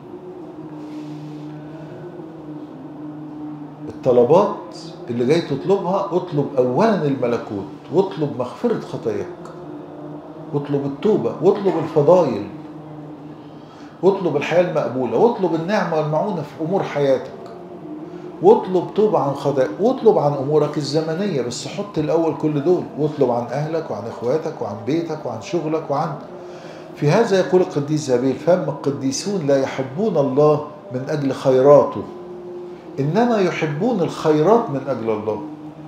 الطلبات اللي جاي تطلبها اطلب اولا الملكوت واطلب مغفره خطاياك واطلب التوبه واطلب الفضائل واطلب الحياة المقبولة واطلب النعمة والمعونة في أمور حياتك واطلب توبة عن خطاياك واطلب عن أمورك الزمنية بس حط الأول كل دول واطلب عن أهلك وعن إخواتك وعن بيتك وعن شغلك وعن في هذا يقول القديس زابيل فهم القديسون لا يحبون الله من أجل خيراته إنما يحبون الخيرات من أجل الله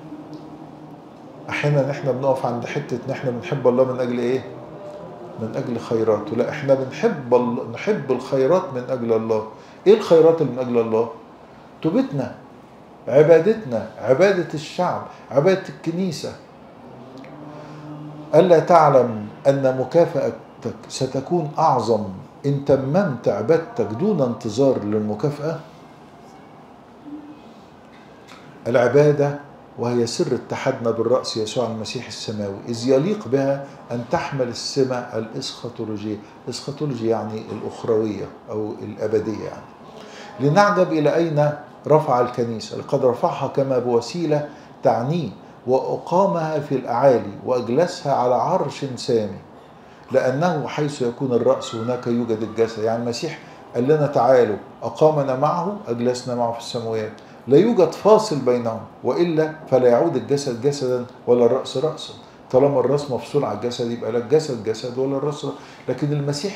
أحيانا إحنا بنقف عند حتة إن إحنا بنحب الله من أجل إيه؟ من اجل خيراته لا احنا بنحب الله نحب الخيرات من اجل الله ايه الخيرات اللي من اجل الله توبتنا عبادتنا عبادة الشعب عبادة الكنيسة ألا تعلم أن مكافأتك ستكون أعظم إن تممت عبادتك دون انتظار للمكافأة العبادة وهي سر اتحادنا بالرأس يسوع المسيح السماوي إذ يليق بها أن تحمل السمة الإسخاتولوجية الإسخاتولوجية يعني الأخروية أو الأبدية يعني لنعجب إلى أين رفع الكنيسة لقد رفعها كما بوسيلة تعنيه وأقامها في الأعالي وأجلسها على عرش سامي لأنه حيث يكون الرأس هناك يوجد الجسد يعني المسيح قال لنا تعالوا أقامنا معه أجلسنا معه في السماوات لا يوجد فاصل بينهم والا فلا يعود الجسد جسدا ولا الراس راسا طالما الراس مفصول على الجسد يبقى لا الجسد جسد ولا الراس رأس. لكن المسيح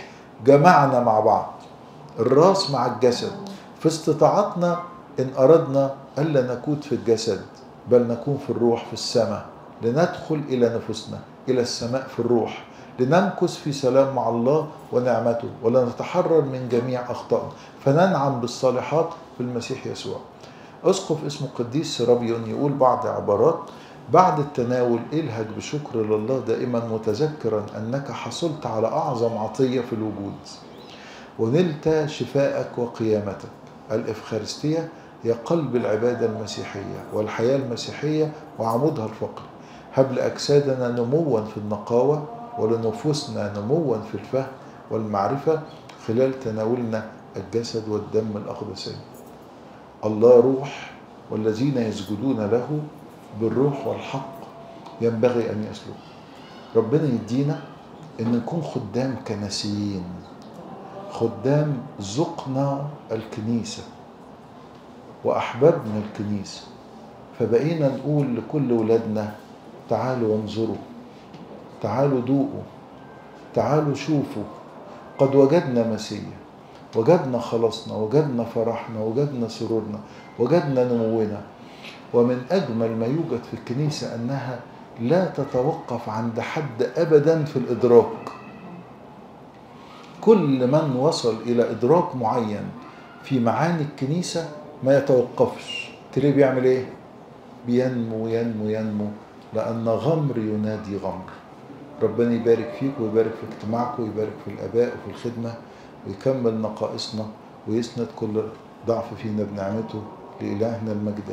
جمعنا مع بعض الراس مع الجسد في استطاعتنا إن أردنا ألا نكون في الجسد بل نكون في الروح في السماء لندخل إلى نفوسنا إلى السماء في الروح لنمكث في سلام مع الله ونعمته ولنتحرر من جميع أخطائنا فننعم بالصالحات في المسيح يسوع أسقف اسمه قديس سرابيون يقول بعض عبارات بعد التناول الهج بشكر لله دائما متذكرا أنك حصلت على أعظم عطية في الوجود ونلت شفاءك وقيامتك الإفخارستية هي قلب العبادة المسيحية والحياة المسيحية وعمودها الفقري هب لأجسادنا نموا في النقاوة ولنفوسنا نموا في الفهم والمعرفة خلال تناولنا الجسد والدم الأقدسين الله روح والذين يسجدون له بالروح والحق ينبغي أن يسلكوا ربنا يدينا أن نكون خدام كنسيين خدام ذقنا الكنيسة وأحببنا الكنيسة فبقينا نقول لكل ولادنا تعالوا وانظروا تعالوا دوقوا تعالوا شوفوا قد وجدنا مسيح وجدنا خلاصنا وجدنا فرحنا وجدنا سرورنا وجدنا نمونا ومن أجمل ما يوجد في الكنيسة أنها لا تتوقف عند حد أبدا في الإدراك كل من وصل إلى إدراك معين في معاني الكنيسة ما يتوقفش تلاقيه بيعمل إيه؟ بينمو ينمو ينمو لأن غمر ينادي غمر ربنا يبارك فيك ويبارك في اجتماعكم ويبارك في الآباء وفي الخدمة ويكمل نقائصنا ويسند كل ضعف فينا بنعمته لإلهنا المجد